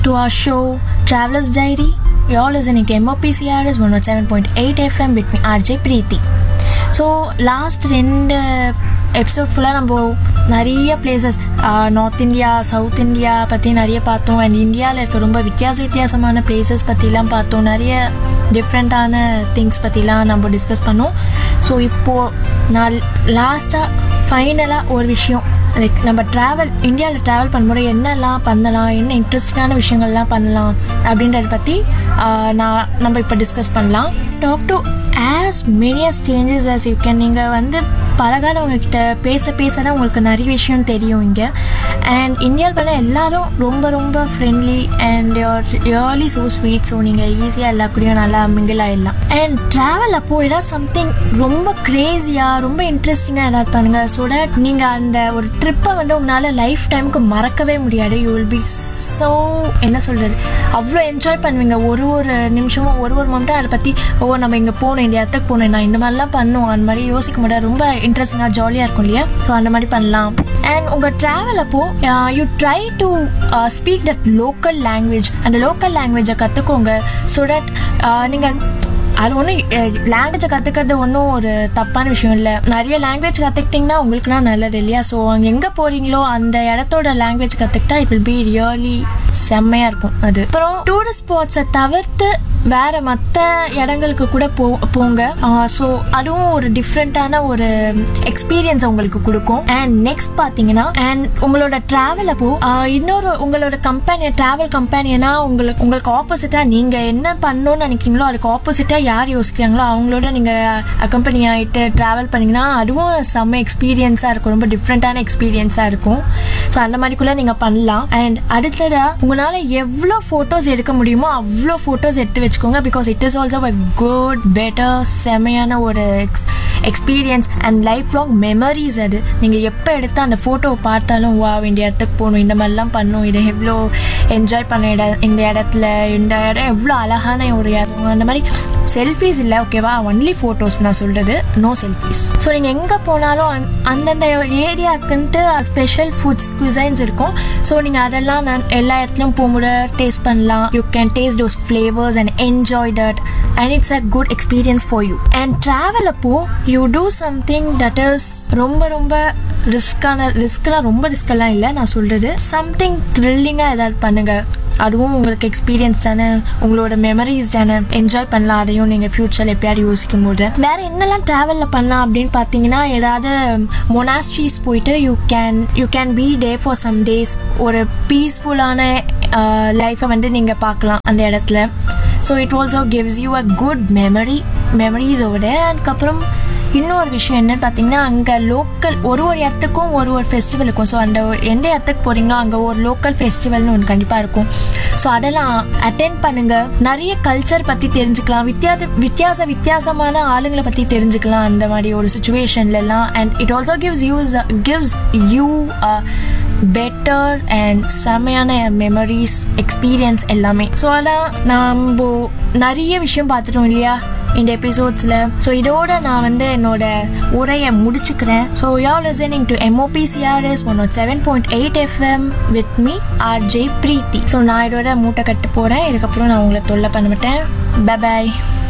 to our show Traveler's Diary. You're all listening to MOPCRS 107.8 FM with me, RJ Preeti. So last ரெண்டு episode ஃபுல்லாக நம்ம நிறைய places north India south India பற்றி நிறைய பார்த்தோம் and இந்தியாவில் இருக்க ரொம்ப வித்தியாச வித்தியாசமான பிளேசஸ் பற்றிலாம் பார்த்தோம் நிறைய டிஃப்ரெண்ட்டான திங்ஸ் பற்றிலாம் நம்ம டிஸ்கஸ் பண்ணோம் ஸோ இப்போது நான் லாஸ்ட்டாக ஃபைனலாக ஒரு விஷயம் லைக் நம்ம ட்ராவல் இந்தியாவில் ட்ராவல் பண்ணும்போது என்னெல்லாம் பண்ணலாம் என்ன இன்ட்ரெஸ்டிங்கான விஷயங்கள்லாம் பண்ணலாம் அப்படின்றத பற்றி நான் நம்ம இப்போ டிஸ்கஸ் பண்ணலாம் talk to as many changes as you can நீங்கள் வந்து பழகாதவங்க கிட்ட பேச பேச தான் உங்களுக்கு நிறைய விஷயம் தெரியும் இங்கே அண்ட் இந்தியாவில் பண்ண எல்லாரும் ரொம்ப ரொம்ப friendly and really so sweet so நீங்கள் ஈஸியாக எல்லா கூடயும் நல்லா மிங்கிள் ஆயிடலாம் அண்ட் ட்ராவல் அப்போ ஏதாவது சம்திங் ரொம்ப க்ரேஸியாக ரொம்ப இன்ட்ரெஸ்டிங்காக ஏதாவது பண்ணுங்கள் ஸோ தட் நீங்கள் அந்த ஒரு ட்ரிப்பை வந்து உங்களால் லைஃப் டைமுக்கு மறக்கவே முடியாது யூ வில் பி ஸோ என்ன சொல்கிறது அவ்வளோ என்ஜாய் பண்ணுவீங்க ஒரு ஒரு நிமிஷமும் ஒரு ஒரு மொமெண்ட்டும் அதை பற்றி ஓ நம்ம இங்கே போகணும் இந்த இடத்துக்கு போகணும் நான் இந்த மாதிரிலாம் பண்ணுவோம் அந்த மாதிரி யோசிக்க முடியாது ரொம்ப இன்ட்ரெஸ்டிங்காக ஜாலியாக இருக்கும் இல்லையா ஸோ அந்த மாதிரி பண்ணலாம் அண்ட் உங்கள் ட்ராவல் அப்போ you try to speak that local language அந்த லோக்கல் லாங்குவேஜை கற்றுக்கோங்க ஸோ தட் நீங்கள் அது ஒன்றும் லாங்குவேஜை கற்றுக்கிறது ஒன்றும் ஒரு தப்பான விஷயம் இல்லை நிறைய லாங்குவேஜ் கற்றுக்கிட்டிங்கன்னா உங்களுக்குனா நல்லது இல்லையா ஸோ அங்கே எங்கே போகிறீங்களோ அந்த இடத்தோட லாங்குவேஜ் கற்றுக்கிட்டா இட் வில் பி ரியலி செம்மையாக இருக்கும் அது அப்புறம் டூரிஸ்ட் ஸ்பாட்ஸை தவிர்த்து வேற மற்ற இடங்களுக்கு கூட போ போங்க ஸோ அதுவும் ஒரு டிஃப்ரெண்ட்டான ஒரு எக்ஸ்பீரியன்ஸ் உங்களுக்கு கொடுக்கும் அண்ட் நெக்ஸ்ட் பார்த்தீங்கன்னா அண்ட் உங்களோட ட்ராவல் அப்போ இன்னொரு உங்களோட கம்பெனி ட்ராவல் கம்பெனினா உங்களுக்கு உங்களுக்கு ஆப்போசிட்டாக நீங்கள் என்ன பண்ணணும்னு நினைக்கிறீங்களோ அதுக்கு ஆப்போசிட்டாக யார் யோசிக்கிறாங்களோ அவங்களோட நீங்கள் அக்கம்பெனி ஆகிட்டு ட்ராவல் பண்ணிங்கன்னா அதுவும் செம்ம எக்ஸ்பீரியன்ஸாக இருக்கும் ரொம்ப டிஃப்ரெண்ட்டான எக்ஸ்பீரியன்ஸாக இருக்கும் ஸோ அந்த மாதிரிக்குள்ளே நீங்கள் பண்ணலாம் அண்ட் அடுத்ததாக உங்களால் எவ்வளோ ஃபோட்டோஸ் எடுக்க முடியுமோ அவ்வளோ ஃபோட்டோஸ் எடுத்து வச்சுக்கோங்க because it is also a good better செமையான ஒரு ex experience and lifelong memories அது நீங்கள் எப்போ எடுத்து அந்த ஃபோட்டோவை பார்த்தாலும் வா வேண்டிய இடத்துக்கு போகணும் இந்த மாதிரிலாம் பண்ணணும் இதை எவ்வளோ என்ஜாய் பண்ண இடம் இந்த இடத்துல இந்த இடம் எவ்வளோ அழகான ஒரு இடம் அந்த மாதிரி செல்ஃபீஸ் இல்லை ஓகேவா ஒன்லி ஃபோட்டோஸ் நான் சொல்கிறது நோ செல்ஃபீஸ் ஸோ நீங்கள் எங்கே போனாலும் அந்தந்த ஏரியாவுக்குன்ட்டு ஸ்பெஷல் ஃபுட்ஸ் குசைன்ஸ் இருக்கும் ஸோ நீங்கள் அதெல்லாம் நான் எல்லா இடத்துலையும் போகும்போது டேஸ்ட் பண்ணலாம் you can taste those flavours and enjoy that and it's a good experience for you and travel அப்போ you do something that is ரொம்ப ரொம்ப ரிஸ்க்கான ரிஸ்க்லாம் ரொம்ப ரிஸ்க்கெல்லாம் இல்லை நான் சொல்கிறது சம்திங் த்ரில்லிங்காக ஏதாவது பண்ணுங்கள் அதுவும் உங்களுக்கு எக்ஸ்பீரியன்ஸ் தானே உங்களோட மெமரிஸ் தானே என்ஜாய் பண்ணலாம் அதையும் நீங்கள் ஃபியூச்சரில் எப்பயாவது யோசிக்கும் போது வேற என்னெல்லாம் ட்ராவலில் பண்ணலாம் அப்படின்னு பார்த்தீங்கன்னா ஏதாவது மொனாஸ்ட்ரீஸ் போயிட்டு you can you can be there for some days ஒரு பீஸ்ஃபுல்லான லைஃப்பை வந்து நீங்கள் பார்க்கலாம் அந்த இடத்துல so it also gives you a good memory memories ஓட அதுக்கப்புறம் இன்னொரு விஷயம் என்னன்னு பார்த்தீங்கன்னா அங்கே லோக்கல் ஒரு ஒரு இடத்துக்கும் ஒரு ஒரு ஃபெஸ்டிவல் இருக்கும் ஸோ அந்த எந்த இடத்துக்கு போகிறீங்களோ அங்கே ஒரு லோக்கல் ஃபெஸ்டிவல்னு ஒன்று கண்டிப்பாக இருக்கும் ஸோ அதெல்லாம் அட்டென்ட் பண்ணுங்க நிறைய கல்ச்சர் பற்றி தெரிஞ்சுக்கலாம் வித்தியாச வித்தியாச வித்தியாசமான ஆளுங்களை பற்றி தெரிஞ்சுக்கலாம் அந்த மாதிரி ஒரு சுச்சுவேஷன்லலாம் and it also gives use gives you better and செம்மையான மெமரிஸ் எக்ஸ்பீரியன்ஸ் எல்லாமே ஸோ அதான் நம்ம நிறைய விஷயம் பார்த்துட்டோம் இல்லையா இந்த எபிசோட்ஸில் ஸோ இதோட நான் வந்து என்னோட உரையை முடிச்சுக்கிறேன் so you're listening to MOPCRS one nought seven point eight FM with me RJ Preethi so நான் இதோட மூட்டை கட்டு போகிறேன் இதுக்கப்புறம் நான் உங்களை தொல்லை பண்ண மாட்டேன் பபாய்